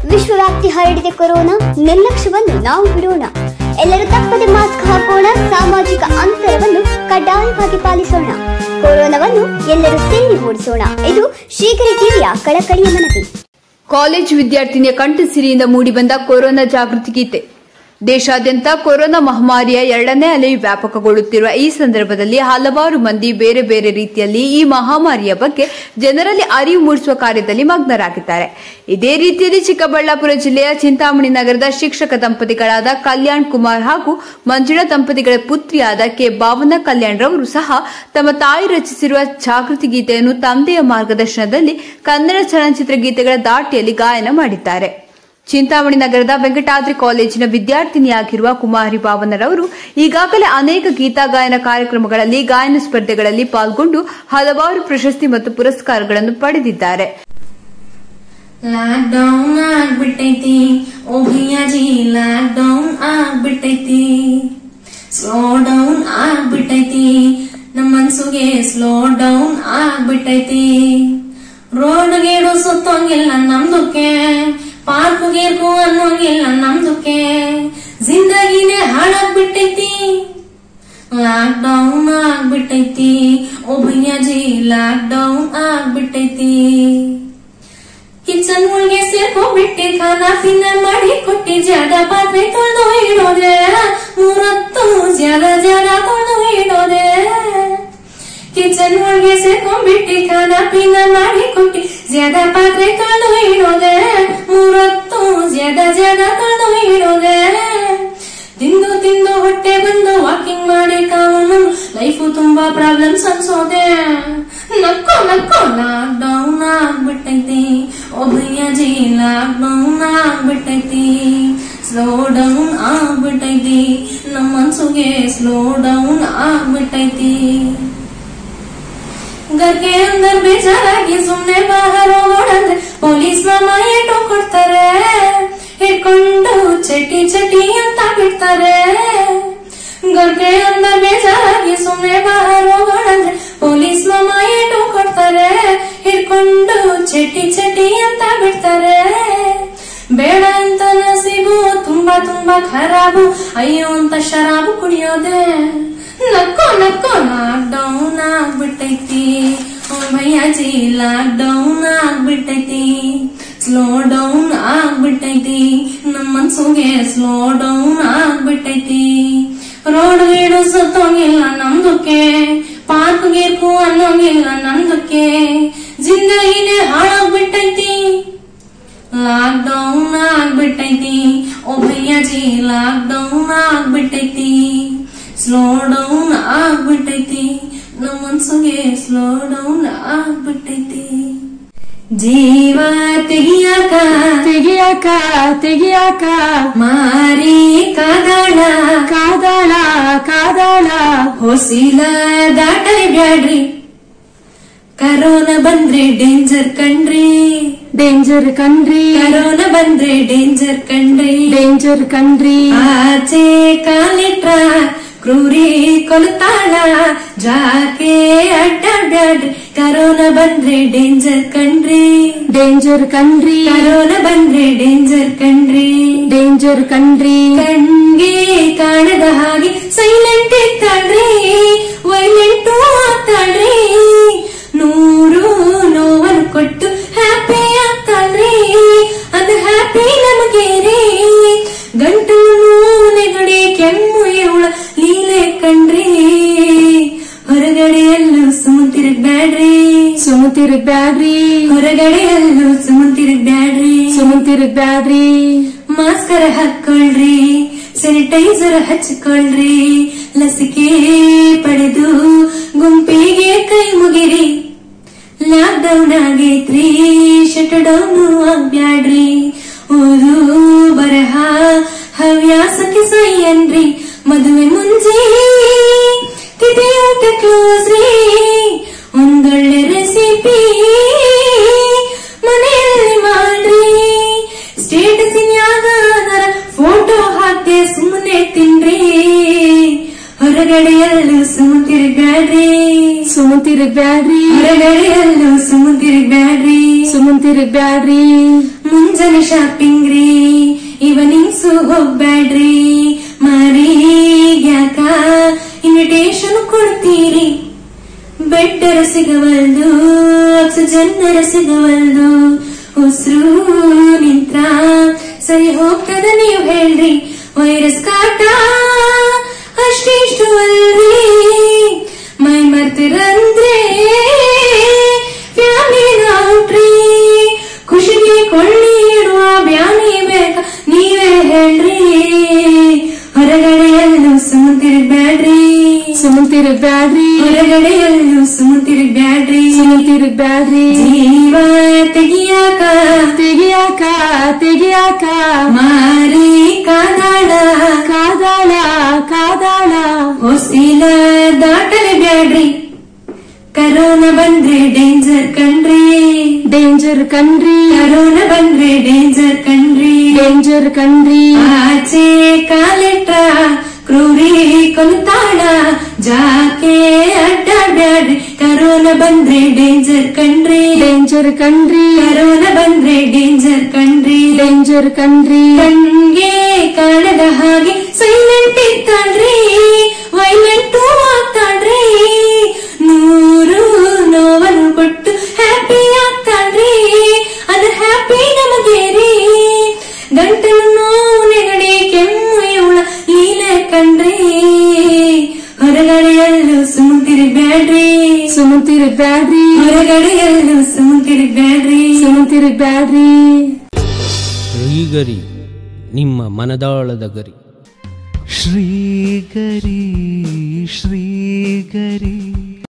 ವಿಶ್ವವ್ಯಾಪ್ತಿ ಹರಡಿದೆ ಕೊರೋನಾ ನಿರ್ಲಕ್ಷ್ಯವನ್ನು ನಾವು ಬಿಡೋಣ ಎಲ್ಲರೂ ತಪ್ಪದೆ ಮಾಸ್ಕ್ ಹಾಕೋಣ ಸಾಮಾಜಿಕ ಅಂತರವನ್ನು ಕಡ್ಡಾಯವಾಗಿ ಪಾಲಿಸೋಣ ಕೊರೋನಾವನ್ನು ಎಲ್ಲರೂ ಸೇರಿ ಓಡಿಸೋಣ ಇದು ಶೀಘ್ರ ಟಿವಿಯ ಕಳಕಳಿಯ ಮನವಿ ಕಾಲೇಜು ವಿದ್ಯಾರ್ಥಿನಿಯ ಕಂಠಸಿರಿಯಿಂದ ಮೂಡಿಬಂದ ಕೊರೋನಾ ಜಾಗೃತಿ ಗೀತೆ ದೇಶಾದ್ಯಂತ ಕೊರೋನಾ ಮಹಾಮಾರಿಯ ಎರಡನೇ ಅಲೆ ವ್ಯಾಪಕಗೊಳ್ಳುತ್ತಿರುವ ಈ ಸಂದರ್ಭದಲ್ಲಿ ಹಲವಾರು ಮಂದಿ ಬೇರೆ ಬೇರೆ ರೀತಿಯಲ್ಲಿ ಈ ಮಹಾಮಾರಿಯ ಬಗ್ಗೆ ಜನರಲ್ಲಿ ಅರಿವು ಮೂಡಿಸುವ ಕಾರ್ಯದಲ್ಲಿ ಮಗ್ನರಾಗಿದ್ದಾರೆ ಇದೇ ರೀತಿಯಲ್ಲಿ ಚಿಕ್ಕಬಳ್ಳಾಪುರ ಜಿಲ್ಲೆಯ ಚಿಂತಾಮಣಿ ನಗರದ ಶಿಕ್ಷಕ ದಂಪತಿಗಳಾದ ಕಲ್ಯಾಣ್ ಕುಮಾರ್ ಹಾಗೂ ಮಂಜುಳಾ ದಂಪತಿಗಳ ಪುತ್ರಿಯಾದ ಕೆ ಭಾವನಾ ಕಲ್ಯಾಣ್ ರವರು ಸಹ ತಮ್ಮ ತಾಯಿ ರಚಿಸಿರುವ ಜಾಗೃತಿ ಗೀತೆಯನ್ನು ತಂದೆಯ ಮಾರ್ಗದರ್ಶನದಲ್ಲಿ ಕನ್ನಡ ಚಲನಚಿತ್ರ ಗೀತೆಗಳ ದಾಟಿಯಲ್ಲಿ ಗಾಯನ ಮಾಡಿದ್ದಾರೆ ಚಿಂತಾಮಣಿ ನಗರದ ವೆಂಕಟಾದ್ರಿ ಕಾಲೇಜಿನ ವಿದ್ಯಾರ್ಥಿನಿಯಾಗಿರುವ ಕುಮಾರಿ ಭಾವನರವರು ಈಗಾಗಲೇ ಅನೇಕ ಗೀತಾಗಾಯನ ಕಾರ್ಯಕ್ರಮಗಳಲ್ಲಿ ಗಾಯನ ಸ್ಪರ್ಧೆಗಳಲ್ಲಿ ಪಾಲ್ಗೊಂಡು ಹಲವಾರು ಪ್ರಶಸ್ತಿ ಮತ್ತು ಪುರಸ್ಕಾರಗಳನ್ನು ಪಡೆದಿದ್ದಾರೆ ಲಾಕ್ ಡೌನ್ ಆಗ್ಬಿಟ್ಟೈತಿ ಓ ಭಯ್ಯಾಜಿ ಲಾಕ್ ಡೌನ್ ಆಗ್ಬಿಟ್ಟೈತಿ ಸ್ಲೋ ಡೌನ್ ಆಗ್ಬಿಟ್ಟೈತಿ ನಮ್ಮ ಮನ್ಸುಗೆ ಸ್ಲೋ ಡೌನ್ ಆಗ್ಬಿಟ್ಟೈತಿ ರೋಡ್ ಗೇಡು ಸುತ್ತೋಂಗಿಲ್ಲ ನಮ್ದುಕ್ಕೆ ಪಾರ್ಕ್ ಗೀರ್ಕು ಅನ್ನೋಂಗಿಲ್ಲ ನಮ್ದುಕ್ಕೆ ಜಿಂದಗಿನೇ ಹಾಳಾಗ್ಬಿಟ್ಟೈತಿ ಲಾಕ್ ಡೌನ್ ಆಗ್ಬಿಟ್ಟೈತಿ ಓ ಭಯ್ಯಾಜಿ ಲಾಕ್ ಡೌನ್ ಆಗ್ಬಿಟ್ಟೈತಿ ಕಿಚನ್ ಒಳಗೆ ಸೇರ್ಕೊಂಡ್ಬಿಟ್ಟೆ ಖಾನ ಪಿನ ಮಾಡಿ ಕೊಟ್ಟಿ ಜಾಗ ಪಾತ್ರೆ ತೊಳೆದು ಇಡೋದೆ ಮೂರತ್ತು ಜಾಗ ಜಾಗ ತೊಳೆದು ಇಡೋದೆ ಕಿಚನ್ ಒಳಗೆ ಸೇರ್ಕೊಂಡ್ಬಿಟ್ಟೆ ಖಾನ ಪಿನ ಮಾಡಿ ಕೊಟ್ಟಿ ಜಾಗ ಪಾತ್ರೆ ತೊಳೆದು ಇಡೋದೆ ಮೂರತ್ತು ಜಾಗ ಜಾಗ ತೊಳೆದು ಇಡೋದೆ ತಿಂದು ತಿಂದು ಹೊಟ್ಟೆ ಬಂದು ವಾಕಿಂಗ್ ಮಾಡಿ ಕಾವನು ಲೈಫು ತುಂಬಾ ಪ್ರಾಬ್ಲಮ್ಸ್ ಅನ್ಸೋದೆ ನಕ್ಕೋ ನಕ್ಕೋ ಲಾಕ್ ಡೌನ್ ಆಗ್ಬಿಟ್ಟೈತಿ ಓ ಭಯ್ಯಾಜಿ ಲಾಕ್ ಡೌನ್ ಆಗ್ಬಿಟ್ಟೈತಿ ಸ್ಲೋ ಡೌನ್ ಆಗ್ಬಿಟ್ಟೈತಿ ನಮ್ಮ ಮನ್ಸುಗೆ ಸ್ಲೋ ಡೌನ್ ಆಗ್ಬಿಟ್ಟೈತಿ ಗರ್ಗೆ ಅಂದರ್ ಬೇಜಾರಾಗಿ ಸುಮ್ನೆ ಬಾಹರ್ ಹೋಗೋಣಂದ್ರೆ ಪೊಲೀಸ್ ಮಾಮ ಏಟು ಕೊಡ್ತಾರೆ ಹಿಡ್ಕೊಂಡು ಚಟಿ ಚಟಿ ಅಂತ ಬಿಡ್ತಾರೆ ಗರ್ಗೆ ಅಂದರ್ ಬೇಜಾರಾಗಿ ಸುಮ್ನೆ ಬಾಹರ್ ಹೋಗೋಣಂದ್ರೆ ಪೊಲೀಸ್ ಮಾಮ ಏಟು ಕೊಡ್ತಾರೆ ಹಿಡ್ಕೊಂಡು ಚಟಿ ಚಟಿ ಅಂತ ಬಿಡ್ತಾರೆ ಬೇಡ ಅಂತ ನಸೀಬು ತುಂಬಾ ತುಂಬಾ ಖರಾಬು ಅಯ್ಯೋ ಅಂತ ಶರಾಬು ಕುಡಿಯೋದೆ ನಕ್ಕೋ ನಕ್ಕೋ ಲಾಕ್ ಡೌನ್ ಆಗ್ಬಿಟ್ಟೈತಿ ಓ ಭಯ್ಯಾಜಿ ಲಾಕ್ ಡೌನ್ ಆಗ್ಬಿಟ್ಟೈತಿ ಸ್ಲೋ ಡೌನ್ ಆಗ್ಬಿಟ್ಟೈತಿ ನಮ್ಮ ಮನ್ಸುಗೆ ಸ್ಲೋ ಡೌನ್ ಆಗ್ಬಿಟ್ಟೈತಿ ರೋಡ್ ಗೀಡು ಸುತ್ತೋಂಗಿಲ್ಲ ನಮ್ದುಕ್ಕೆ ಪಾರ್ಕ್ ಗೀರ್ಕು ಅನ್ನೋಂಗಿಲ್ಲ ನಮ್ದುಕ್ಕೆ ಜಿಂದಗಿನೇ ಹಾಳಾಗ್ಬಿಟ್ಟೈತಿ ಲಾಕ್ ಡೌನ್ ಆಗ್ಬಿಟ್ಟೈತಿ ಓ ಭಯ್ಯಾಜಿ ಲಾಕ್ ಡೌನ್ ಆಗ್ಬಿಟ್ಟೈತಿ ಸ್ಲೋ ಡೌನ್ ಆಗ್ಬಿಟ್ಟೈತಿ ನಮ್ಮ ಮನ್ಸಿಗೆ ಸ್ಲೋ ಡೌನ್ ಆಗ್ಬಿಟ್ಟೈತಿ ಜೀವ ತೆಗಿಯಾಕ ತೆಗಿಯಾಕ ತೆಗಿಯಾಕ ಮಾರಿ ಕಾದಾಳ ಕಾದಾಳ ಕಾದಾಳ ಹೊಸಿಲ ದಾಟಲಿ ಬ್ಯಾಡ್ರಿ ಕರೋನಾ ಬಂದ್ರೆ ಡೇಂಜರ್ ಕಣ್ರಿ ಡೇಂಜರ್ ಕಣ್ರಿ ಕರೋನಾ ಬಂದ್ರೆ ಡೇಂಜರ್ ಕಣ್ರಿ ಡೇಂಜರ್ ಕಣ್ರಿ ಆಚೆ ಕಾಲಿಟ್ರ ಕ್ರೂರಿ ಕೊಲ್ತಾಳ ಜಾಕೆ ಅಡ್ಡಾಡ್ರಿ ಕರೋನಾ ಬಂದ್ರೆ ಡೇಂಜರ್ ಕಣ್ರಿ ಡೇಂಜರ್ ಕಣ್ರಿ ಕರೋನಾ ಬಂದ್ರೆ ಡೇಂಜರ್ ಕಣ್ರಿ ಡೇಂಜರ್ ಕಣ್ರಿ ಕಣ್ಗೆ ಕಾಣದ ಹಾಗೆ ಸೈಲೆಂಟ್ ಇತ್ತಾಳ್ರಿ ವೈಲೆಂಟು ಆಗ್ತಾಳ್ರಿ ನೂರು ನೋವನ್ನು ಕೊಟ್ಟು ಹ್ಯಾಪಿ ಆಗ್ತಾಳ್ರಿ ಅದು ಹ್ಯಾಪಿ ನಮಗೆ ರೀ ಗಂಟಲು ನೆಗಡಿ ಕೆಮ್ಮು ಇವಳ ಲೀಲೆ ಕಣ್ರಿ ಹೊರಗಡೆಯಲ್ಲೂ ಸುಮತಿರಗ್ ಬ್ಯಾಡ್ರಿ ಸುಮತಿರಗ್ ಬ್ಯಾಡ್ರಿ ಹೊರಗಡೆಯಲ್ಲೂ ಸುಮತಿರಗ್ ಬ್ಯಾಡ್ರಿ ಸುಮತಿರಗ್ ಬ್ಯಾಡ್ರಿ ಮಾಸ್ಕರ ಹಾಕೊಳ್ರಿ ಸ್ಯಾನಿಟೈಸರ್ ಹಚ್ಕೊಳ್ರಿ ಲಸಿಕೆ ಪಡೆದು ಗುಂಪಿಗೆ ಕೈ ಮುಗಿರಿ ಲಾಕ್ ಡೌನ್ ಆಗೈತ್ರಿ ಶಟ್ ಡೌನ್ ಆಗ್ಬ್ಯಾಡ್ರಿ ಓದು ಬರಹ ಹವ್ಯಾಸಕ್ಕೆ ಸೈಯನ್ರಿ ಮದುವೆ ಮುಂಜಿ ತಿಥಿಯೂಟ ಕ್ಲೋಸ್ ರೀ ಒಂದೊಳ್ಳೆ ರೆಸಿಪಿ ಮನೆಯಲ್ಲಿ ಮಾಡ್ರಿ ಸ್ಟೇಟಸಿನ್ಯಾಗ ಅದರ ಫೋಟೋ ಹಾಕ್ದೆ ಸುಮ್ಮನೆ ತಿನ್ರಿ ಹೊರಗಡೆಯಲ್ಲೂ ಸುಮ್ಮ ತಿರುಗಾಡ್ರಿ ಸುಮತಿರಗ್ ಬ್ಯಾಡ್ರಿ ಹೊರಗಡೆಯಲ್ಲೂ ಸುಮ್ಮ ತಿರುಗಾಡ್ರಿ ಸುಮತಿರಗ್ ಬ್ಯಾಡ್ರಿ ಮುಂಜಾನೆ ಶಾಪಿಂಗ್ ರೀ ಇವನಿಂಗ್ಸು ಹೋಗ್ಬ್ಯಾಡ್ರಿ ಯಾಕ ಇನ್ವಿಟೇಷನ್ ಕೊಡ್ತೀರಿ ಬೆಟ್ಟರ ಸಿಗವಲ್ದು ಆಕ್ಸಿಜನ್ನರ ಸಿಗವಲ್ದು ಉಸಿರು ನಿಂತ್ರ ಸರಿ ಹೋಗ್ತದ ನೀವು ಹೇಳ್ರಿ ವೈರಸ್ ಕಾಟ ಅಷ್ಟಿಷ್ಟು ಅಲ್ರಿ ಮೈ ಮರ್ತಿರಂದ್ರೆ ಫ್ಯಾಮಿಲಿ ಔಟ್ರಿ ಖುಷಿಗೆ ಕೊಳ್ಳಿ ಇಡುವ ಬ್ಯಾನಿ ಬೇಕ ನೀವೇ ಹೇಳ್ರಿ ಹೊರಗಡೆ ಎಲ್ಲೂ ಸುಮ್ತಿರ್ಬ್ಯಾಡ್ರಿ ಸುಮಂತಿರ್ಬ್ಯಾಡ್ರಿ ಹೊರಗಡೆಯಲ್ಲೂ ಸುಮ್ತಿರ್ಬ್ಯಾಡ್ರಿ ಸುಮಂತಿರ್ಬ್ಯಾಡ್ರಿ ಜೀವ ತೆಗಿಯಾಕ ತೆಗಿಯಾಕ ತೆಗಿಯಾಕ ಮಾರಿ ಕಾದಾಡ ಕಾದಾಳ ಕಾದಾಳ ಹೊಸಿಲ ದಾಟಲೆ ಬ್ಯಾಡ್ರಿ ಕರೋನಾ ಬಂದ್ರೆ ಡೇಂಜರ್ ಕಣ್ರಿ ಡೇಂಜರ್ ಕಣ್ರಿ ಕರೋನಾ ಬಂದ್ರೆ ಡೇಂಜರ್ ಕಣ್ರಿ ಡೇಂಜರ್ ಕಣ್ರಿ ಆಚೆ ಕಾಲಿಟ್ರ ಕ್ರೂರಿ ಕೊಲ್ತಾಳ ಜಾಕೆ ಅಡ್ಡಾಡ್ಯಾಡ್ರಿ ಕರೋನಾ ಬಂದ್ರೆ ಡೇಂಜರ್ ಕಣ್ರಿ ಡೇಂಜರ್ ಕಣ್ರಿ ಕರೋನಾ ಬಂದ್ರೆ ಡೇಂಜರ್ ಕಣ್ರಿ ಡೇಂಜರ್ ಕಣ್ರಿ ಕಣ್ಗೆ ಕಾಣದ ಹಾಗೆ ಸೈಲೆಂಟ್ ಇತ್ತಾಳ್ರಿ ವೈಲೆಂಟು ಆಗ್ತಾಳ್ರಿ ನೂರು ನೋವನ್ನು ಕೊಟ್ಟು ಹ್ಯಾಪಿ ಆಗ್ತಾಳ್ರಿ ಅದ ಹ್ಯಾಪಿ ನಮಗೆ ರೀ ಗಂಟಲು ನೋವು ನೆಗಡಿ ಕೆಮ್ಮು ಇವಳ ಲೀಲೆ ಕಣ್ರಿ ಹೊರಗಡೆಯಲ್ಲೂ ಸುಮ್ತಿರ್ಬ್ಯಾಡ್ರಿ ಸುಮಂತಿರ್ಬ್ಯಾಡ್ರಿ ಹೊರಗಡೆಯಲ್ಲೂ ಸುಮ್ತಿರ್ಬ್ಯಾಡ್ರಿ ಸುಮಂತಿರ್ಬ್ಯಾಡ್ರಿ ಶ್ರೀಗರಿ ನಿಮ್ಮ ಮನದಾಳದ ಗರಿ ಶ್ರೀಗರಿ ಶ್ರೀಗರಿ